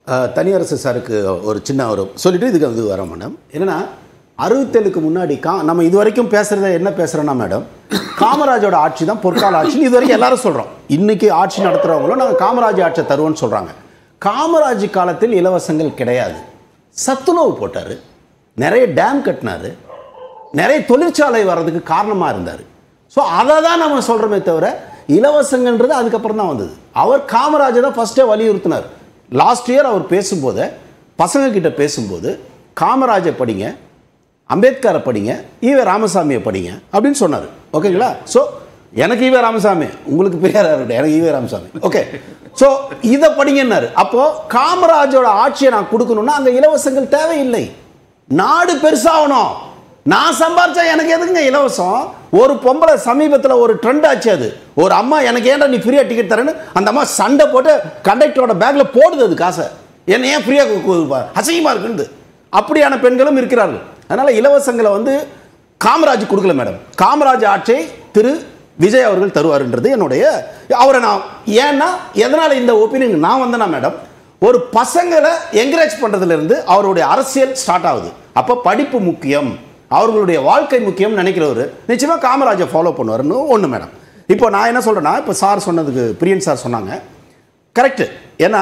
அஹ், தனியரசு சாருக்கு ஒரு சின்ன ஒரு சொல்லிட்டு இதுக்கு வந்து வரோம் மேடம் என்னன்னா அறுபத்தேழுக்கு முன்னாடி கா நம்ம இது வரைக்கும் பேசுறத என்ன பேசுறோம்னா மேடம் காமராஜோட ஆட்சி தான் பொற்கால ஆட்சின்னு இது வரைக்கும் எல்லாரும் சொல்றோம் இன்னைக்கு ஆட்சி நடத்துறவங்களும் நாங்கள் காமராஜ் ஆட்சியை தருவோம்னு சொல்றாங்க காமராஜ் காலத்தில் இலவசங்கள் கிடையாது சத்துணவு போட்டார் நிறைய டேம் கட்டினாரு நிறைய தொழிற்சாலை வர்றதுக்கு காரணமாக இருந்தார் ஸோ அதை தான் நம்ம சொல்கிறோமே தவிர இலவசங்கன்றது அதுக்கப்புறம் தான் வந்தது அவர் காமராஜர் தான் ஃபஸ்ட்டே வலியுறுத்தினார் லாஸ்ட் இயர் அவர் பேசும்போது பசங்க கிட்ட பேசும்போது காமராஜை படிங்க அம்பேத்கரை படிங்க ஈவே ராமசாமியை படிங்க அப்படின்னு சொன்னார் ஓகேங்களா ஸோ எனக்கு ஈவே ராமசாமி உங்களுக்கு பெரியார் இருக்கட்டும் எனக்கு ஈவே ராமசாமி ஓகே ஸோ இதை படிங்கன்னாரு அப்போ காமராஜோட ஆட்சியை நான் கொடுக்கணும்னா அங்கே இலவசங்கள் தேவையில்லை நாடு பெருசாகணும் நான் சம்பாரிச்சா எனக்கு எதுக்குங்க இலவசம் ஒரு பொம்பளை சமீபத்தில் ஒரு ட்ரெண்ட் ஆச்சு அது ஒரு அம்மா எனக்கு ஏன்டா நீ ஃப்ரீயாக டிக்கெட் தரேன்னு அந்த அம்மா சண்டை போட்டு கண்டக்டரோட பேக்கில் போடுது அது காசை என்ன ஏன் ஃப்ரீயாக அசிங்கமாக இருக்குன்னு அப்படியான பெண்களும் இருக்கிறார்கள் அதனால இலவசங்களை வந்து காமராஜ் கொடுக்கல மேடம் காமராஜ் ஆட்சியை திரு விஜய் அவர்கள் தருவாருன்றது என்னுடைய அவரை நான் ஏன்னா எதனால இந்த ஒப்பீனியன் நான் வந்தேனா மேடம் ஒரு பசங்களை என்கரேஜ் பண்றதுல இருந்து அவருடைய அரசியல் ஸ்டார்ட் ஆகுது அப்போ படிப்பு முக்கியம் அவர்களுடைய வாழ்க்கை முக்கியம் நினைக்கிறவர் நிச்சயமா காமராஜை ஃபாலோ பண்ணுவாருன்னு ஒன்று மேடம் இப்போ நான் என்ன சொல்றேன்னா இப்போ சார் சொன்னதுக்கு பிரியன் சார் சொன்னாங்க கரெக்ட் ஏன்னா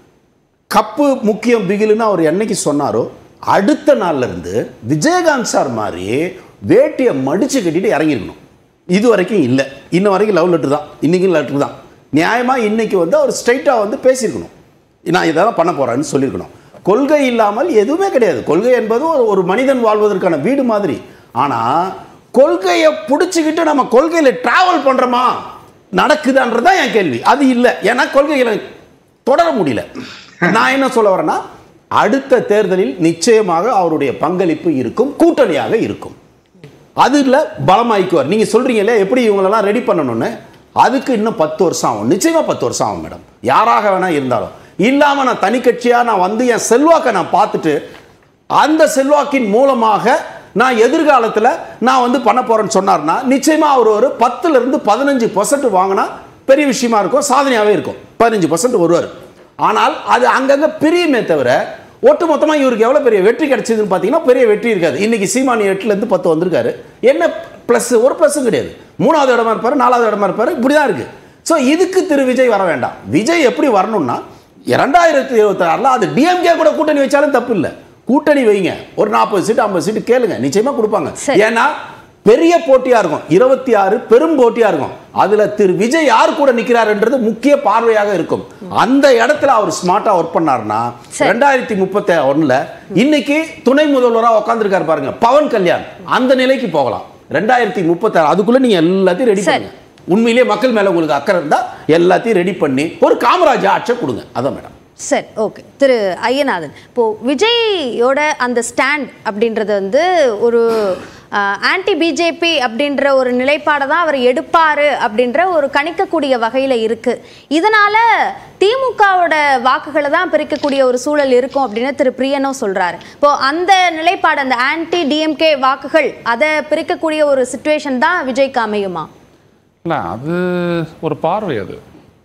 கப்பு முக்கியம் பிகிலுன்னு அவர் என்னைக்கு சொன்னாரோ அடுத்த நாள்ல இருந்து விஜயகாந்த் சார் மாதிரி வேட்டியை மடிச்சு கட்டிட்டு இறங்கிருக்கணும் இது வரைக்கும் இல்லை இன்ன வரைக்கும் லவ் லெட்டர் தான் இன்னைக்கும் லெட்டர் தான் நியாயமா இன்னைக்கு வந்து அவர் ஸ்ட்ரைட்டாக வந்து பேசியிருக்கணும் நான் இதெல்லாம் பண்ண போறேன்னு சொல்லியிருக்கணும் கொள்கை இல்லாமல் எதுவுமே கிடையாது கொள்கை என்பது ஒரு- ஒரு மனிதன் வாழ்வதற்கான வீடு மாதிரி ஆனா கொள்கையை பிடிச்சிக்கிட்டு நம்ம கொள்கையில டிராவல் பண்றோமா நடக்குதான்றது தான் என் கேள்வி அது இல்லை ஏன்னா கொள்கைகளை தொடர முடியல நான் என்ன சொல்ல வரேன்னா அடுத்த தேர்தலில் நிச்சயமாக அவருடைய பங்களிப்பு இருக்கும் கூட்டணியாக இருக்கும் அதுல பலமாய்க்குவார் நீங்க சொல்றீங்களே எப்படி இவங்களெல்லாம் ரெடி பண்ணணும்னு அதுக்கு இன்னும் பத்து வருஷம் ஆகும் நிச்சயமா பத்து வருஷம் ஆகும் மேடம் யாராக வேணா இருந்தாலும் இல்லாம நான் தனி கட்சியா நான் வந்து என் செல்வாக்கை நான் பார்த்துட்டு அந்த செல்வாக்கின் மூலமாக நான் எதிர்காலத்தில் நான் வந்து பண்ண போறேன்னு சொன்னார்னா நிச்சயமா அவர் ஒரு பத்துல இருந்து பதினஞ்சு பர்சன்ட் வாங்கினா பெரிய விஷயமா இருக்கும் சாதனையாவே இருக்கும் பதினஞ்சு பர்சன்ட் வருவார் ஆனால் அது அங்கங்க பிரியுமே தவிர ஒட்டு மொத்தமா இவருக்கு எவ்வளவு பெரிய வெற்றி கிடைச்சதுன்னு பார்த்தீங்கன்னா பெரிய வெற்றி இருக்காது இன்னைக்கு சீமானி எட்டுல இருந்து பத்து வந்திருக்காரு என்ன ப்ளஸ் ஒரு ப்ளஸும் கிடையாது மூணாவது இடமா இருப்பாரு நாலாவது இடமா இருப்பாரு இப்படிதான் இருக்கு ஸோ இதுக்கு திரு விஜய் வர வேண்டாம் விஜய் எப்படி வரணும்னா இரண்டாயிரத்தி இருபத்தி ஆறில் அது டிஎம்கே கூட கூட்டணி வச்சாலும் தப்பு இல்லை கூட்டணி வைங்க ஒரு நாற்பது சீட்டு ஐம்பது சீட்டு கேளுங்க நிச்சயமா கொடுப்பாங்க சரி. ஏன்னா பெரிய போட்டியா இருக்கும் இருபத்தி ஆறு பெரும் போட்டியா இருக்கும் அதுல திரு விஜய் யார் கூட நிக்கிறாருன்றது முக்கிய பார்வையாக இருக்கும் அந்த இடத்துல அவர் ஸ்மார்ட்டா ஒர்க் பண்ணாருன்னா சரி. ரெண்டாயிரத்தி முப்பத்தி ஒண்ணுல இன்னைக்கு துணை முதல்வரா உட்காந்துருக்காரு பாருங்க பவன் கல்யாண் அந்த நிலைக்கு போகலாம் ரெண்டாயிரத்தி முப்பத்தி ஆறு அதுக்குள்ள நீங்க எல்லாத்தையும் ரெடி சரி. பண்ணுங்க உண்மையிலேயே மக்கள் மேல உங்களுக்கு அக்கறை இருந்தா எல்லாத்தையும் ரெடி பண்ணி ஒரு காமராஜ் ஆட்சியை கொடுங்க அதான் மேடம் சரி ஓகே திரு ஐயநாதன் இப்போ விஜயோட அந்த ஸ்டாண்ட் அப்படின்றது வந்து ஒரு ஆன்டி பிஜேபி அப்படின்ற ஒரு நிலைப்பாடை தான் அவர் எடுப்பாரு அப்படின்ற ஒரு கணிக்கக்கூடிய வகையில் இருக்கு இதனால திமுகவோட வாக்குகளை தான் பிரிக்கக்கூடிய ஒரு சூழல் இருக்கும் அப்படின்னு திரு பிரியனும் சொல்றாரு இப்போ அந்த நிலைப்பாடு அந்த ஆன்டி டிஎம்கே வாக்குகள் அதை பிரிக்கக்கூடிய ஒரு சுச்சுவேஷன் தான் விஜய்க்கு அமையுமா இல்லை அது ஒரு பார்வை அது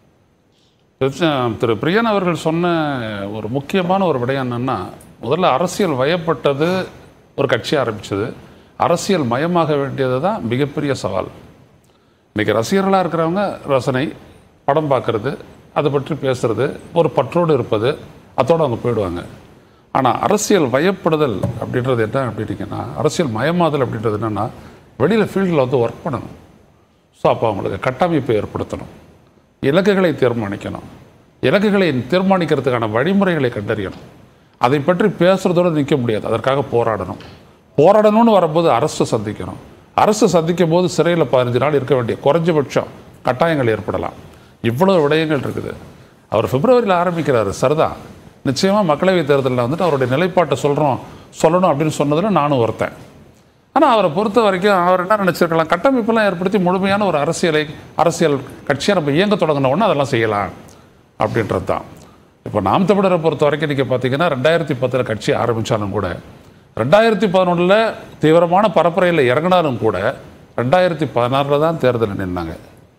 திரு பிரியன் அவர்கள் சொன்ன ஒரு முக்கியமான ஒரு விடயம் என்னன்னா முதல்ல அரசியல் வயப்பட்டது ஒரு கட்சி ஆரம்பிச்சது அரசியல் மயமாக வேண்டியது தான் மிகப்பெரிய சவால் இன்னைக்கு ரசிகர்களாக இருக்கிறவங்க ரசனை படம் பார்க்கறது அதை பற்றி பேசுறது ஒரு பற்றோடு இருப்பது அதோடு அவங்க போயிடுவாங்க ஆனால் அரசியல் வயப்படுதல் அப்படின்றது என்ன அப்படின்னீங்கன்னா அரசியல் மயமாதல் அப்படின்றது என்னென்னா வெளியில் ஃபீல்டில் வந்து ஒர்க் பண்ணணும் ஸோ அப்போ அவங்களுக்கு கட்டமைப்பை ஏற்படுத்தணும் இலக்குகளை தீர்மானிக்கணும் இலக்குகளை தீர்மானிக்கிறதுக்கான வழிமுறைகளை கண்டறியணும் அதை பற்றி பேசுறதோடு நிற்க முடியாது அதற்காக போராடணும் போராடணும்னு வரும்போது அரசு சந்திக்கணும் அரசு சந்திக்கும் போது சிறையில் பதினஞ்சு நாள் இருக்க வேண்டிய குறைஞ்சபட்சம் கட்டாயங்கள் ஏற்படலாம் இவ்வளவு விடயங்கள் இருக்குது அவர் பிப்ரவரியில் ஆரம்பிக்கிறாரு சரிதான் நிச்சயமாக மக்களவைத் தேர்தலில் வந்துட்டு அவருடைய நிலைப்பாட்டை சொல்கிறோம் சொல்லணும் அப்படின்னு சொன்னதில் நானும் ஒருத்தன் ஆனால் அவரை பொறுத்த வரைக்கும் அவர் என்ன நினச்சிருக்கலாம் கட்டமைப்பெல்லாம் ஏற்படுத்தி முழுமையான ஒரு அரசியலை அரசியல் கட்சியை நம்ம இயங்க தொடங்கின உடனே அதெல்லாம் செய்யலாம் அப்படின்றது தான் இப்போ நாம் தமிழரை பொறுத்த வரைக்கும் நீங்கள் பார்த்தீங்கன்னா ரெண்டாயிரத்தி பத்தில் கட்சி ஆரம்பித்தாலும் கூட ரெண்டாயிரத்தி பதினொன்றில் தீவிரமான பரப்புரையில் இறங்கினாலும் கூட ரெண்டாயிரத்தி பதினாறில் தான் தேர்தலில் நின்னாங்க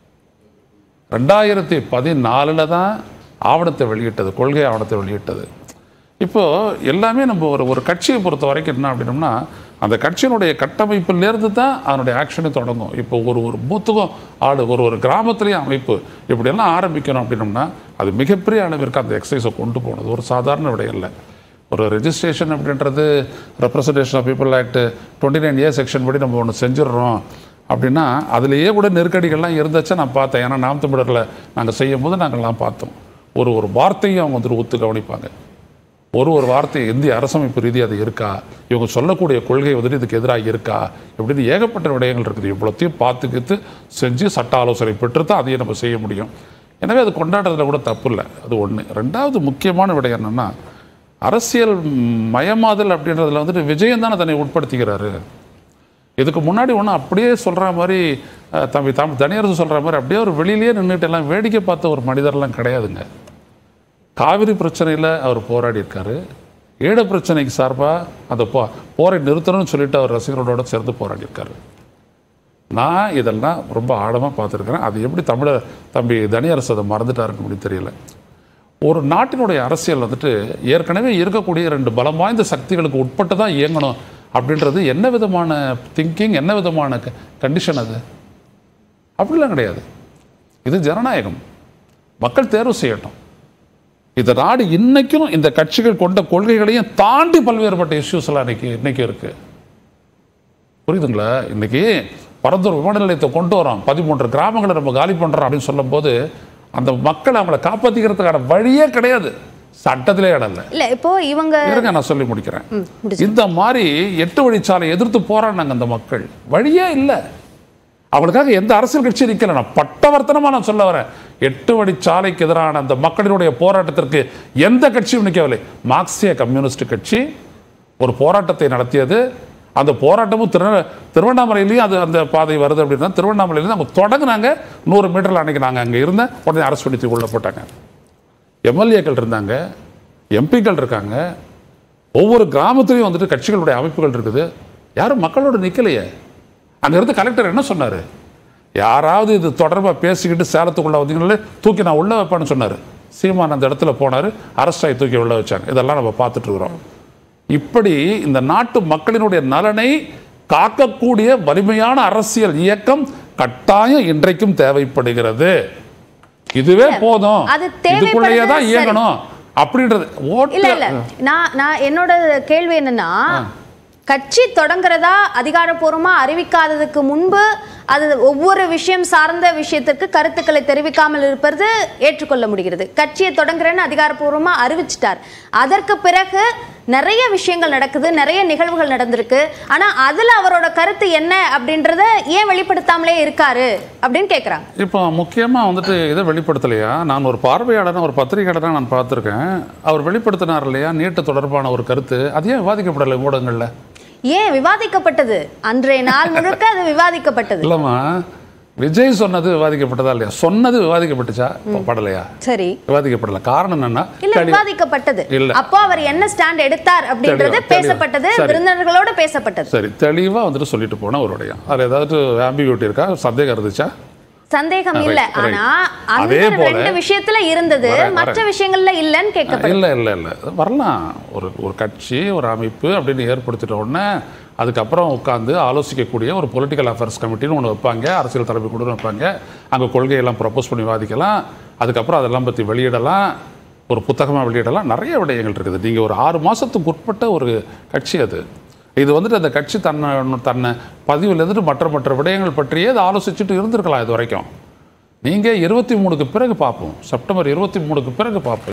ரெண்டாயிரத்தி பதினாலில் தான் ஆவணத்தை வெளியிட்டது கொள்கை ஆவணத்தை வெளியிட்டது இப்போ எல்லாமே நம்ம ஒரு ஒரு கட்சியை பொறுத்த வரைக்கும் என்ன அப்படின்னோம்னா அந்த கட்சியினுடைய கட்டமைப்பிலேருந்து தான் அதனுடைய ஆக்ஷனே தொடங்கும் இப்போ ஒரு ஒரு பூத்துக்கும் ஆடு ஒரு ஒரு கிராமத்துலேயும் அமைப்பு இப்படியெல்லாம் ஆரம்பிக்கணும் அப்படின்னோம்னா அது மிகப்பெரிய அளவிற்கு அந்த எக்ஸசைஸை கொண்டு போனது ஒரு சாதாரண விடயம் இல்லை ஒரு ரெஜிஸ்ட்ரேஷன் அப்படின்றது representation of people act twenty nine A section படி நம்ம ஒன்று செஞ்சிடுறோம் அப்படின்னா அதுலேயே கூட நெருக்கடிகள்லாம் இருந்துச்சா நான் பார்த்தேன் ஏன்னா நாம் தமிழரில் நாங்கள் செய்யும் போது நாங்கள்லாம் பார்த்தோம் ஒரு ஒரு வார்த்தையும் அவங்க வந்துட்டு ஒத்து கவனிப்பாங்க ஒரு ஒரு வார்த்தை இந்திய அரசமைப்பு ரீதியாக அது இருக்கா இவங்க சொல்லக்கூடிய கொள்கை வந்துட்டு இதுக்கு எதிராக இருக்கா இப்படின்னு ஏகப்பட்ட விடயங்கள் இருக்குது இவ்வளோத்தையும் பார்த்துக்கிட்டு செஞ்சு சட்ட ஆலோசனை பெற்று தான் அதையும் நம்ம செய்ய முடியும் எனவே அது கொண்டாடுறதுல கூட தப்பு இல்லை அது ஒன்று ரெண்டாவது முக்கியமான விடயம் என்னென்னா அரசியல் மயமாதல் அப்படின்றதுல வந்துட்டு விஜயம் தானே தன்னை உட்படுத்திக்கிறாரு இதுக்கு முன்னாடி ஒன்றும் அப்படியே சொல்கிற மாதிரி அஹ், தம்பி தம் தனியரசு சொல்கிற மாதிரி அப்படியே ஒரு வெளியிலேயே நின்றுட்டு எல்லாம் வேடிக்கை பார்த்த ஒரு மனிதர்லாம் கிடையாதுங்க காவிரி பிரச்சனையில் அவர் போராடி இருக்காரு ஈழ பிரச்சனைக்கு சார்பாக அந்த போ போரை நிறுத்தணும்னு சொல்லிட்டு அவர் ரசிகர்களோட சேர்ந்து போராடி இருக்காரு நான் இதெல்லாம் ரொம்ப ஆழமாக பார்த்துருக்கிறேன் அது எப்படி தமிழ தம்பி தனியரசு அதை மறந்துட்டாருன்னு அப்படி தெரியல ஒரு நாட்டினுடைய அரசியல் வந்துட்டு ஏற்கனவே இருக்கக்கூடிய ரெண்டு பலம் வாய்ந்த சக்திகளுக்கு உட்பட்டு தான் இயங்கணும் அப்படின்றது என்ன விதமான திங்கிங் என்ன விதமான கண்டிஷன் அது அப்படிலாம் கிடையாது இது ஜனநாயகம் மக்கள் தேர்வு செய்யட்டும் இந்த நாடு இன்னைக்கும் இந்த கட்சிகள் கொண்ட கொள்கைகளையும் தாண்டி பல்வேறுபட்ட இஷ்யூஸ் எல்லாம் இன்னைக்கு இன்னைக்கு இருக்கு புரியுதுங்களா இன்னைக்கு பரந்தூர் விமான நிலையத்தை கொண்டு வரோம் பதிமூன்று கிராமங்களை நம்ம காலி பண்றோம் அப்படின்னு சொல்லும்போது அந்த மக்கள் அவங்கள காப்பாத்திக்கிறதுக்கான வழியே கிடையாது சட்டத்திலே இடம் இல்லை இல்ல இப்போ இவங்க இருங்க நான் சொல்லி முடிக்கிறேன் இந்த மாதிரி எட்டு வழிச்சாலை எதிர்த்து போராடினாங்க அந்த மக்கள் வழியே இல்லை அவங்களுக்காக எந்த அரசியல் கட்சியும் நிக்கல நான் பட்டவர்த்தனமா நான் சொல்ல வரேன் எட்டு வழிச்சாலைக்கு எதிரான அந்த மக்களினுடைய போராட்டத்திற்கு எந்த கட்சியும் நிற்கவில்லை மார்க்சிய கம்யூனிஸ்ட் கட்சி ஒரு போராட்டத்தை நடத்தியது அந்த போராட்டமும் திரு திருவண்ணாமலையிலையும் அது அந்த பாதை வருது அப்படின்னா திருவண்ணாமலையிலேருந்து அவங்க தொடங்குனாங்க நூறு மீட்டரில் அன்னைக்கு நாங்கள் அங்கே இருந்தேன் உடனே அரசு பண்ணி உள்ள போட்டாங்க எம்எல்ஏக்கள் இருந்தாங்க எம்பிக்கள் இருக்காங்க ஒவ்வொரு கிராமத்துலையும் வந்துட்டு கட்சிகளுடைய அமைப்புகள் இருக்குது யாரும் மக்களோட நிற்கலையே அங்க இருந்து கலெக்டர் என்ன சொன்னாரு யாராவது இது தொடர்பா பேசிக்கிட்டு சேலத்துக்குள்ள வந்தீங்களே தூக்கி நான் உள்ள வைப்பேன்னு சொன்னாரு சீமான் அந்த இடத்துல போனாரு அரஸ்ட் ஆகி தூக்கி உள்ள வச்சாங்க இதெல்லாம் நம்ம பார்த்துட்டு இருக்கிறோம் இப்படி இந்த நாட்டு மக்களினுடைய நலனை காக்கக்கூடிய வலிமையான அரசியல் இயக்கம் கட்டாயம் இன்றைக்கும் தேவைப்படுகிறது இதுவே போதும் அது இதுக்குள்ளேயே தான் தேவைப்படுறது இயங்கணும் அப்படின்றது இல்ல ஓட்டு இல்ல நான் நான் என்னோட கேள்வி என்னன்னா கட்சி தொடங்குறதா அதிகாரப்பூர்வமா அறிவிக்காததுக்கு முன்பு அது ஒவ்வொரு விஷயம் சார்ந்த விஷயத்திற்கு கருத்துக்களை தெரிவிக்காமல் இருப்பது ஏற்றுக்கொள்ள முடிகிறது கட்சியை தொடங்குறேன்னு அதிகாரப்பூர்வமா அறிவிச்சிட்டார் அதற்கு பிறகு நிறைய விஷயங்கள் நடக்குது நிறைய நிகழ்வுகள் நடந்திருக்கு ஆனா அதுல அவரோட கருத்து என்ன அப்படின்றத ஏன் வெளிப்படுத்தாமலே இருக்காரு அப்படின்னு கேக்குறாங்க இப்போ முக்கியமாக வந்துட்டு இதை வெளிப்படுத்தலையா நான் ஒரு பார்வையாளராக ஒரு பத்திரிகையாளராக நான் பார்த்துருக்கேன் அவர் வெளிப்படுத்தினார் இல்லையா நீட்டு தொடர்பான ஒரு கருத்து அது ஏன் விவாதிக்கப்படலை ஊடகங்களில் ஏன் விவாதிக்கப்பட்டது அன்றைய நாள் முழுக்க அது விவாதிக்கப்பட்டது இல்லைம்மா விஜய் சொன்னது விவாதிக்கப்பட்டதா இல்லையா சொன்னது விவாதிக்கப்பட்டுச்சா இப்போ படலையா சரி விவாதிக்கப்படல காரணம் என்னன்னா இல்ல கடி- விவாதிக்கப்பட்டது இல்ல. அப்போ அவர் என்ன ஸ்டாண்ட் எடுத்தார் அப்படின்றது தெளிவா, தெளிவா. பேசப்பட்டது சரி. விருந்தினர்களோட பேசப்பட்டது சரி தெளிவாக வந்துட்டு சொல்லிட்டு போன ஒரு உடையம் அதில் ஏதாவது ஆம்பியூட்டி இருக்கா சந்தேகம் இருந்துச்சா சந்தேகம் ஆ, இல்ல right, right. ஆனா அந்த அதே போல- ரெண்டு விஷயத்துல இருந்தது வரேன், மற்ற வரேன். விஷயங்கள்ல இல்லன்னு கேட்கப்படுது இல்லை இல்லை இல்லை வரலாம் ஒரு ஒரு கட்சி ஒரு அமைப்பு அப்படின்னு ஏற்படுத்திட்ட உடனே அதுக்கப்புறம் உட்காந்து ஆலோசிக்கக்கூடிய ஒரு பொலிட்டிக்கல் அஃபேர்ஸ் கமிட்டின்னு ஒன்று வைப்பாங்க அரசியல் தலைமை கூட வைப்பாங்க அங்கே கொள்கையெல்லாம் ப்ரப்போஸ் பண்ணி விவாதிக்கலாம் அதுக்கப்புறம் அதெல்லாம் பற்றி வெளியிடலாம் ஒரு புத்தகமாக வெளியிடலாம் நிறைய விடயங்கள் இருக்குது நீங்கள் ஒரு ஆறு மாதத்துக்கு உட்பட்ட ஒரு கட்சி அது இது வந்துட்டு அந்த கட்சி தன்னை தன்னை பதிவில் இருந்துட்டு மற்ற மற்ற விடயங்கள் பற்றியே அதை ஆலோசிச்சுட்டு இருந்திருக்கலாம் இது வரைக்கும் நீங்கள் இருபத்தி மூணுக்கு பிறகு பார்ப்போம் செப்டம்பர் இருபத்தி மூணுக்கு பிறகு பார்ப்போம்